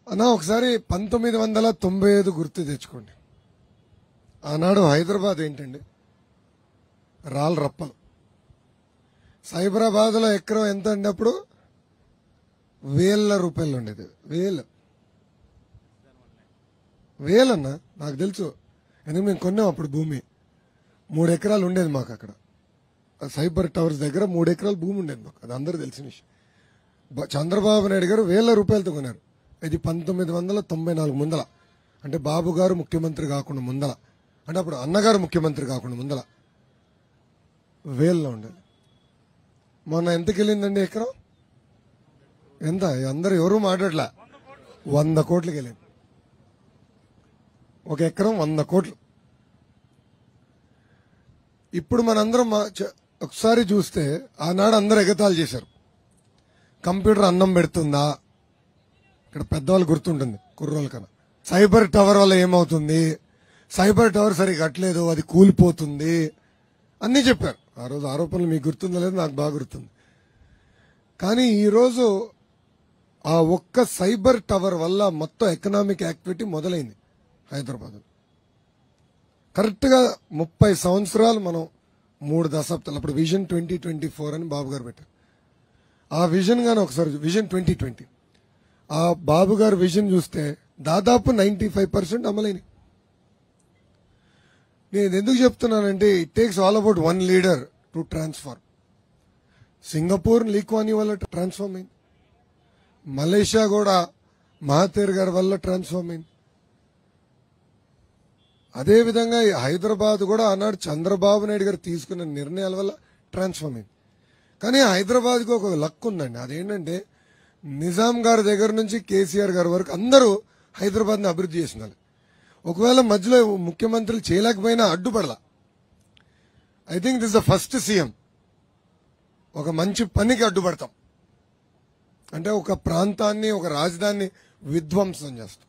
అన్న ఒకసారి పంతొమ్మిది వందల తొంభై ఐదు గుర్తు తెచ్చుకోండి ఆనాడు హైదరాబాద్ ఏంటండి రాల్ రప్పలు సైబరాబాద్లో ఎకరం ఎంత అండి అప్పుడు వేల రూపాయలు ఉండేది వేలు వేలన్నా నాకు తెలుసు ఎందుకంటే మేము కొన్నాం అప్పుడు భూమి మూడు ఎకరాలు ఉండేది మాకు అక్కడ ఆ సైబర్ టవర్స్ దగ్గర మూడు ఎకరాల భూమి ఉండేది మాకు అది అందరూ తెలిసిన విషయం బ- చంద్రబాబు నాయుడు గారు వేల రూపాయలతో కొన్నారు ఇది పంతొమ్మిది వందల తొంభై నాలుగు ముందల అంటే బాబు గారు ముఖ్యమంత్రి కాకుండా ముందల అంటే అప్పుడు అన్నగారు ముఖ్యమంత్రి కాకుండా ముందల వేల్లో ఉండేది మొన్న ఎంతకి వెళ్ళిందండి ఎకరం ఎంత అందరు ఎవరు మాట్లాడలే వంద కోట్లకి వెళ్ళింది ఒక ఎకరం వంద కోట్లు ఇప్పుడు మనందరం మా- చ- ఒకసారి చూస్తే ఆనాడు అందరు ఎగతాలు చేశారు కంప్యూటర్ అన్నం పెడుతుందా ఇక్కడ పెద్దవాళ్ళు గుర్తుంటుంది కుర్రోళ్ళ కన్నా సైబర్ టవర్ వల్ల ఏమవుతుంది సైబర్ టవర్ సరిగా కట్టలేదు అది కూలిపోతుంది అన్నీ చెప్పారు ఆ రోజు ఆరోపణలు మీకు గుర్తుందో లేదు నాకు బాగా గుర్తుంది కానీ ఈరోజు ఆ ఒక్క సైబర్ టవర్ వల్ల మొత్తం ఎకనామిక్ యాక్టివిటీ మొదలైంది హైదరాబాద్ కరెక్ట్గా ముప్పై సంవత్సరాలు మనం మూడు దశాబ్దాలు అప్పుడు విజన్ ట్వంటీ ట్వంటీ ఫోర్ అని బాబు గారు పెట్టారు ఆ విజన్ గాని ఒకసారి విజన్ ట్వంటీ ట్వంటీ ఆ బాబు గారు విజన్ చూస్తే దాదాపు నైంటీ ఫైవ్ పర్సెంట్ అమలైనవి నేను ఎందుకు చెప్తున్నానంటే it takes all about one leader to transform Singapore Lee Kuan Yew వల్ల ట్రాన్స్ఫార్మ్ అయింది మలేషియా కూడా మహాతీర్ గారి వల్ల ట్రాన్స్ఫార్మ్ అయింది అదేవిధంగా ఈ హైదరాబాద్ కూడా ఆనాడు చంద్రబాబు నాయుడు గారు తీసుకున్న నిర్ణయాల వల్ల ట్రాన్స్ఫార్మ్ అయింది కానీ హైదరాబాద్కి ఒక లక్ ఉందండి అదేంటంటే నిజాం గారి దగ్గర నుంచి కేసీఆర్ గారి వరకు అందరూ హైదరాబాద్ని అభివృద్ధి చేసినారు ఒకవేళ మధ్యలో ముఖ్యమంత్రులు చేయలేకపోయినా అడ్డుపడలా I think this the first CM ఒక మంచి పనికి అడ్డుపడతాం అంటే ఒక ప్రాంతాన్ని ఒక రాజధానిని విధ్వంసం చేస్తాం